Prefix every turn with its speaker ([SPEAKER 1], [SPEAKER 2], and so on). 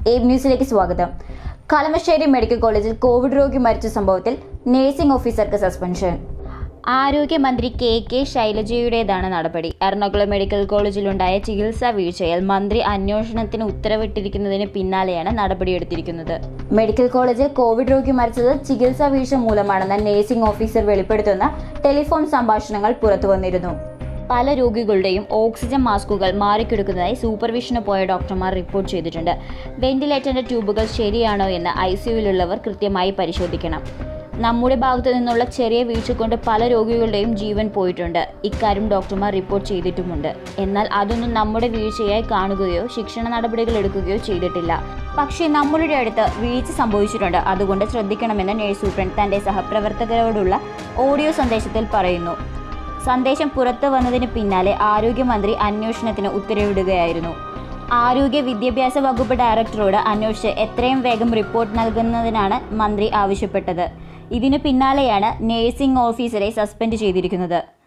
[SPEAKER 1] M ന്യൂസിലേക്ക് സ്വാഗതം Kalamassery medical കോളേജിൽ കോവിഡ് രോഗി മരിച്ച സംഭവത്തിൽ നഴ്സിംഗ് ഓഫീസർക്ക് സസ്പെൻഷൻ ആരോഗ്യമന്ത്രി കെ കെ ശൈലജയുടേതാണ് നടപടി എറണാകുളം മെഡിക്കൽ കോളേജിലുണ്ടായ ചികിത്സാ വീഴ്ചയിൽ മന്ത്രി അന്വേഷണത്തിന് ഉത്തരവിട്ടിരിക്കുന്നതിന് പിന്നാലെയാണ് നടപടിയെടുത്തിരിക്കുന്നത് മെഡിക്കൽ കോളേജിൽ കോവിഡ് രോഗി മരിച്ചത് ചികിത്സാ വീഴ്ച മൂലമാണെന്ന് നഴ്സിംഗ് ഓഫീസർ വെളിപ്പെടുത്തുന്ന ടെലിഫോൺ സംഭാഷണങ്ങൾ പുറത്തുവന്നിരുന്നു പല രോഗികളുടെയും ഓക്സിജൻ മാസ്കുകൾ മാറിക്കിടക്കുന്നതായി സൂപ്പർവിഷന് പോയ ഡോക്ടർമാർ റിപ്പോർട്ട് ചെയ്തിട്ടുണ്ട് വെന്റിലേറ്ററിന്റെ ട്യൂബുകൾ ശരിയാണോ എന്ന് ഐ സിയുവിലുള്ളവർ കൃത്യമായി പരിശോധിക്കണം നമ്മുടെ ഭാഗത്തു നിന്നുള്ള ചെറിയ വീഴ്ച കൊണ്ട് പല രോഗികളുടെയും ജീവൻ പോയിട്ടുണ്ട് ഇക്കാര്യം ഡോക്ടർമാർ റിപ്പോർട്ട് ചെയ്തിട്ടുമുണ്ട് എന്നാൽ അതൊന്നും നമ്മുടെ വീഴ്ചയായി കാണുകയോ ശിക്ഷണ നടപടികൾ എടുക്കുകയോ ചെയ്തിട്ടില്ല പക്ഷേ നമ്മളുടെ അടുത്ത് വീഴ്ച സംഭവിച്ചിട്ടുണ്ട് അതുകൊണ്ട് ശ്രദ്ധിക്കണമെന്ന് നഴ്സ് സൂപ്രണ്ട് തന്റെ സഹപ്രവർത്തകരോടുള്ള ഓഡിയോ സന്ദേശത്തിൽ പറയുന്നു സന്ദേശം പുറത്തു വന്നതിന് പിന്നാലെ ആരോഗ്യമന്ത്രി അന്വേഷണത്തിന് ഉത്തരവിടുകയായിരുന്നു ആരോഗ്യ വിദ്യാഭ്യാസ വകുപ്പ് ഡയറക്ടറോട് അന്വേഷിച്ച് എത്രയും വേഗം റിപ്പോർട്ട് നൽകുന്നതിനാണ് മന്ത്രി ആവശ്യപ്പെട്ടത് ഇതിനു പിന്നാലെയാണ് നഴ്സിംഗ് ഓഫീസറെ സസ്പെൻഡ് ചെയ്തിരിക്കുന്നത്